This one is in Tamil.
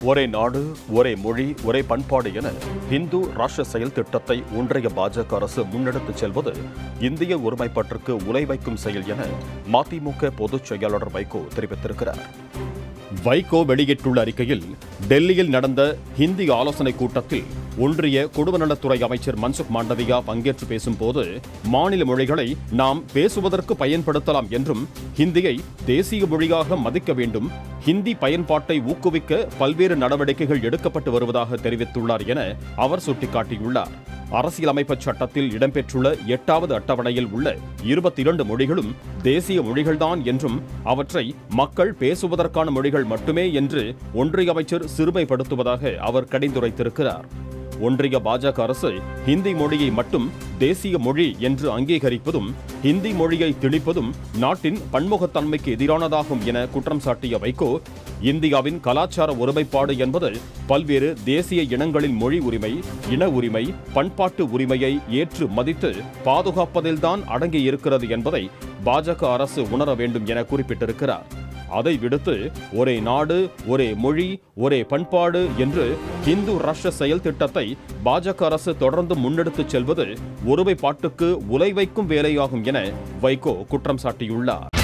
ஒரே நாடு ஒரே மொழி ஒரே பண்பாடு என இந்து ராஷ்டிர செயல் திட்டத்தை ஒன்றிய பாஜக அரசு முன்னெடுத்துச் செல்வது இந்திய ஒருமைப்பாட்டிற்கு உலை வைக்கும் செயல் என மதிமுக பொதுச் செயலாளர் வைகோ தெரிவித்திருக்கிறார் வைகோ வெளியிட்டுள்ள அறிக்கையில் டெல்லியில் நடந்த ஹிந்தி ஆலோசனைக் கூட்டத்தில் ஒன்றிய குடும்பநலத்துறை அமைச்சர் மன்சுக் மாண்டவியா பங்கேற்று பேசும்போது மாநில மொழிகளை நாம் பேசுவதற்கு பயன்படுத்தலாம் என்றும் ஹிந்தியை தேசிய மொழியாக மதிக்க வேண்டும் ஹிந்தி பயன்பாட்டை ஊக்குவிக்க பல்வேறு நடவடிக்கைகள் எடுக்கப்பட்டு வருவதாக தெரிவித்துள்ளார் என அவர் சுட்டிக்காட்டியுள்ளார் அரசியலமைப்பு சட்டத்தில் இடம்பெற்றுள்ள எட்டாவது அட்டவணையில் உள்ள இருபத்தி இரண்டு மொழிகளும் தேசிய மொழிகள்தான் என்றும் அவற்றை மக்கள் பேசுவதற்கான மொழிகள் மட்டுமே என்று ஒன்றிய அமைச்சர் சிறுமைப்படுத்துவதாக அவர் கடிந்துரைத்திருக்கிறார் ஒன்றிய பாஜக அரசு ஹிந்தி மொழியை மட்டும் தேசிய மொழி என்று அங்கீகரிப்பதும் ஹிந்தி மொழியை திணிப்பதும் நாட்டின் பன்முகத்தன்மைக்கு எதிரானதாகும் என குற்றம் சாட்டிய வைகோ இந்தியாவின் கலாச்சார ஒருமைப்பாடு என்பது பல்வேறு தேசிய இனங்களின் மொழி உரிமை இன உரிமை பண்பாட்டு உரிமையை ஏற்று மதித்து பாதுகாப்பதில்தான் அடங்கியிருக்கிறது என்பதை பாஜக அரசு உணர வேண்டும் என குறிப்பிட்டிருக்கிறார் அதை விடுத்து ஒரே நாடு ஒரே மொழி ஒரே பண்பாடு என்று இந்து ராஷ்டிர செயல் திட்டத்தை பாஜக அரசு தொடர்ந்து முன்னெடுத்துச் செல்வது ஒருமைப்பாட்டுக்கு உலை வைக்கும் வேலையாகும் என வைகோ குற்றம் சாட்டியுள்ளார்